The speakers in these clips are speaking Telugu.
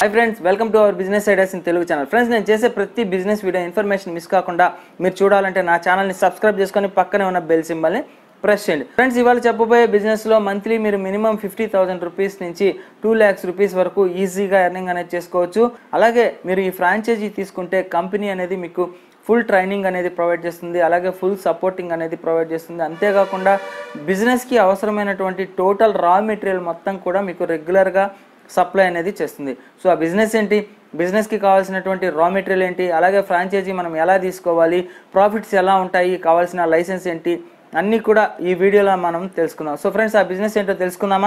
high friends welcome to our business ideas in Telugu channel friends నేను చేసే ప్రతి బిజినెస్ వీడియో ఇన్ఫర్మేషన్ మిస్ కాకుండా మీరు చూడాలంటే నా ఛానల్ని సబ్స్క్రైబ్ చేసుకొని పక్కనే ఉన్న బెల్ సింబల్ని ప్రెస్ చేయండి ఫ్రెండ్స్ ఇవాళ చెప్పబోయే బిజినెస్లో మంత్లీ మీరు మినిమం ఫిఫ్టీ థౌసండ్ రూపీస్ నుంచి టూ ల్యాక్స్ రూపీస్ వరకు ఈజీగా ఎర్నింగ్ అనేది చేసుకోవచ్చు అలాగే మీరు ఈ ఫ్రాంచైజీ తీసుకుంటే కంపెనీ అనేది మీకు ఫుల్ ట్రైనింగ్ అనేది ప్రొవైడ్ చేస్తుంది అలాగే ఫుల్ సపోర్టింగ్ అనేది ప్రొవైడ్ చేస్తుంది అంతేకాకుండా బిజినెస్కి అవసరమైనటువంటి టోటల్ రా మెటీరియల్ మొత్తం కూడా మీకు రెగ్యులర్గా సప్లై అనేది చేస్తుంది సో ఆ బిజినెస్ ఏంటి బిజినెస్కి కావాల్సినటువంటి రా మెటీరియల్ ఏంటి అలాగే ఫ్రాంచైజీ మనం ఎలా తీసుకోవాలి ప్రాఫిట్స్ ఎలా ఉంటాయి కావాల్సిన లైసెన్స్ ఏంటి అన్నీ కూడా ఈ వీడియోలో మనం తెలుసుకుందాం సో ఫ్రెండ్స్ ఆ బిజినెస్ ఏంటో తెలుసుకుందామా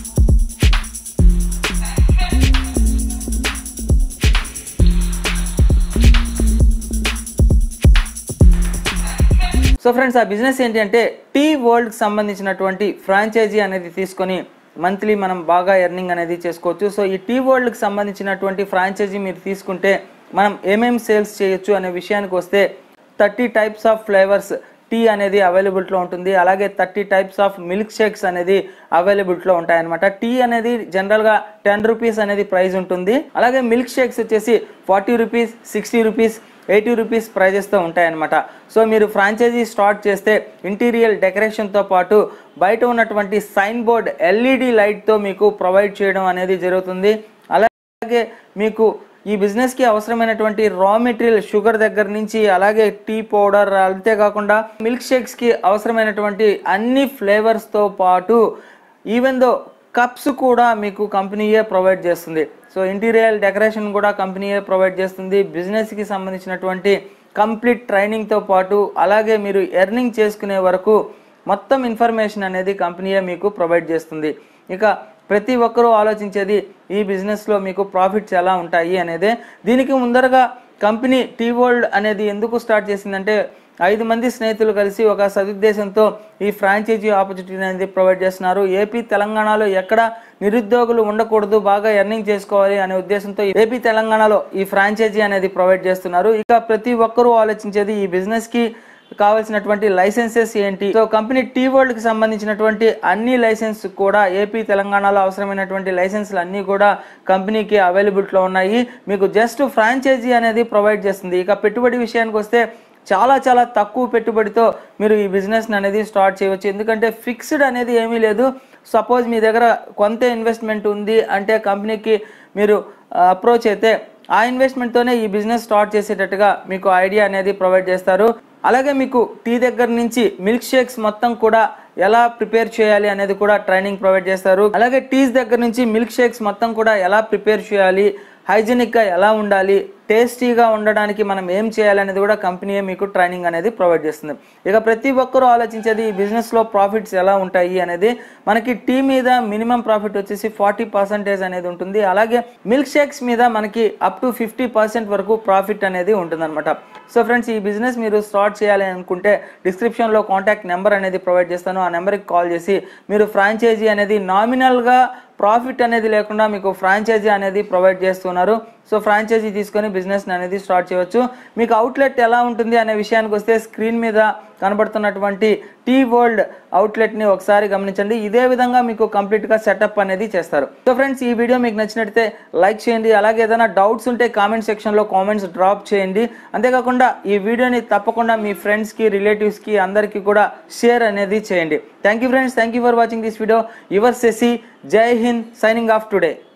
సో ఫ్రెండ్స్ ఆ బిజినెస్ ఏంటి అంటే టీ వరల్డ్కి సంబంధించినటువంటి ఫ్రాంచైజీ అనేది తీసుకొని మంత్లీ మనం బాగా ఎర్నింగ్ అనేది చేసుకోవచ్చు సో ఈ టీ వరల్డ్కి సంబంధించినటువంటి ఫ్రాంచైజీ మీరు తీసుకుంటే మనం ఏమేమి సేల్స్ చేయొచ్చు అనే విషయానికి వస్తే thirty types of flavours tea అనేది అవైలబిలిటీలో ఉంటుంది అలాగే thirty types of milk shakes అనేది అవైలబిలిటీలో ఉంటాయన్నమాట టీ అనేది జనరల్గా టెన్ రూపీస్ అనేది ప్రైస్ ఉంటుంది అలాగే మిల్క్ షేక్స్ వచ్చేసి forty rupees sixty rupees eighty rupees ప్రైజెస్తో ఉంటాయన్నమాట సో మీరు ఫ్రాంచైజీ స్టార్ట్ చేస్తే ఇంటీరియర్ డెకరేషన్తో పాటు బయట ఉన్నటువంటి సైన్ బోర్డ్ ఎల్ఈడి లైట్తో మీకు ప్రొవైడ్ చేయడం అనేది జరుగుతుంది అలాగే మీకు ఈ బిజినెస్కి అవసరమైనటువంటి రా మెటీరియల్ షుగర్ దగ్గర నుంచి అలాగే టీ పౌడర్ అంతేకాకుండా మిల్క్ షేక్స్కి అవసరమైనటువంటి అన్ని ఫ్లేవర్స్తో పాటు ఈవెన్ దో కప్స్ కూడా మీకు కంపెనీయే ప్రొవైడ్ చేస్తుంది సో ఇంటీరియర్ డెకరేషన్ కూడా కంపెనీయే ప్రొవైడ్ చేస్తుంది బిజినెస్కి సంబంధించినటువంటి కంప్లీట్ ట్రైనింగ్తో పాటు అలాగే మీరు ఎర్నింగ్ చేసుకునే వరకు మొత్తం ఇన్ఫర్మేషన్ అనేది కంపెనీయే మీకు ప్రొవైడ్ చేస్తుంది ఇక ప్రతి ఒక్కరూ ఆలోచించేది ఈ బిజినెస్లో మీకు ప్రాఫిట్స్ ఎలా ఉంటాయి అనేదే దీనికి ముందరగా కంపెనీ టీ వరల్డ్ అనేది ఎందుకు స్టార్ట్ చేసిందంటే ఐదు మంది స్నేహితులు కలిసి ఒక సదుద్దేశంతో ఈ ఫ్రాంచైజీ ఆపర్చునిటీ అనేది ప్రొవైడ్ చేస్తున్నారు ఏపీ తెలంగాణలో ఎక్కడ నిరుద్యోగులు ఉండకూడదు బాగా ఎర్నింగ్ చేసుకోవాలి అనే ఉద్దేశంతో ఏపీ తెలంగాణలో ఈ ఫ్రాంచైజీ అనేది ప్రొవైడ్ చేస్తున్నారు ఇక ప్రతి ఒక్కరూ ఆలోచించేది ఈ బిజినెస్కి కావాల్సినటువంటి లైసెన్సెస్ ఏంటి సో కంపెనీ టీ వరల్డ్ కి సంబంధించినటువంటి అన్ని లైసెన్స్ కూడా ఏపీ తెలంగాణలో అవసరమైనటువంటి లైసెన్స్లు అన్ని కూడా కంపెనీకి అవైలబిలిటీలో ఉన్నాయి మీకు జస్ట్ ఫ్రాంచైజీ అనేది ప్రొవైడ్ చేస్తుంది ఇక పెట్టుబడి విషయానికి వస్తే చాలా చాలా తక్కువ పెట్టుబడితో మీరు ఈ బిజినెస్ అనేది స్టార్ట్ చేయవచ్చు ఎందుకంటే ఫిక్స్డ్ అనేది ఏమీ లేదు సపోజ్ మీ దగ్గర కొంత ఇన్వెస్ట్మెంట్ ఉంది అంటే కంపెనీకి మీరు అప్రోచ్ అయితే ఆ ఇన్వెస్ట్మెంట్తోనే ఈ బిజినెస్ స్టార్ట్ చేసేటట్టుగా మీకు ఐడియా అనేది ప్రొవైడ్ చేస్తారు అలాగే మీకు టీ దగ్గర నుంచి మిల్క్ షేక్స్ మొత్తం కూడా ఎలా ప్రిపేర్ చేయాలి అనేది కూడా ట్రైనింగ్ ప్రొవైడ్ చేస్తారు అలాగే టీస్ దగ్గర నుంచి మిల్క్ షేక్స్ మొత్తం కూడా ఎలా ప్రిపేర్ చేయాలి హైజీనిక్గా ఎలా ఉండాలి టేస్టీగా ఉండడానికి మనం ఏం చేయాలి అనేది కూడా కంపెనీయే మీకు ట్రైనింగ్ అనేది ప్రొవైడ్ చేస్తుంది ఇక ప్రతి ఒక్కరూ ఆలోచించేది ఈ బిజినెస్లో ప్రాఫిట్స్ ఎలా ఉంటాయి అనేది మనకి టీ మీద మినిమం ప్రాఫిట్ వచ్చేసి ఫార్టీ పర్సెంటేజ్ అనేది ఉంటుంది అలాగే మిల్క్ షేక్స్ మీద మనకి అప్ టు ఫిఫ్టీ పర్సెంట్ వరకు ప్రాఫిట్ అనేది ఉంటుందన్నమాట సో ఫ్రెండ్స్ ఈ బిజినెస్ మీరు స్టార్ట్ చేయాలి అనుకుంటే డిస్క్రిప్షన్లో కాంటాక్ట్ నెంబర్ అనేది ప్రొవైడ్ చేస్తాను ఆ నెంబర్కి కాల్ చేసి మీరు ఫ్రాంచైజీ అనేది నామినల్గా ప్రాఫిట్ అనేది లేకుండా మీకు ఫ్రాంచైజీ అనేది ప్రొవైడ్ చేస్తున్నారు సో ఫ్రాంచైజీ తీసుకొని బిజినెస్ అనేది స్టార్ట్ చేయవచ్చు మీకు అవుట్లెట్ ఎలా ఉంటుంది అనే విషయానికి వస్తే స్క్రీన్ మీద కనబడుతున్నటువంటి టీ వరల్డ్ అవుట్లెట్ని ఒకసారి గమనించండి ఇదే విధంగా మీకు కంప్లీట్గా సెటప్ అనేది చేస్తారు సో ఫ్రెండ్స్ ఈ వీడియో మీకు నచ్చినట్లయితే లైక్ చేయండి అలాగే ఏదైనా డౌట్స్ ఉంటే కామెంట్ సెక్షన్లో కామెంట్స్ డ్రాప్ చేయండి అంతేకాకుండా ఈ వీడియోని తప్పకుండా మీ ఫ్రెండ్స్కి రిలేటివ్స్కి అందరికీ కూడా షేర్ అనేది చేయండి thank you friends thank you for watching this video your సెసి Jai Hind signing off today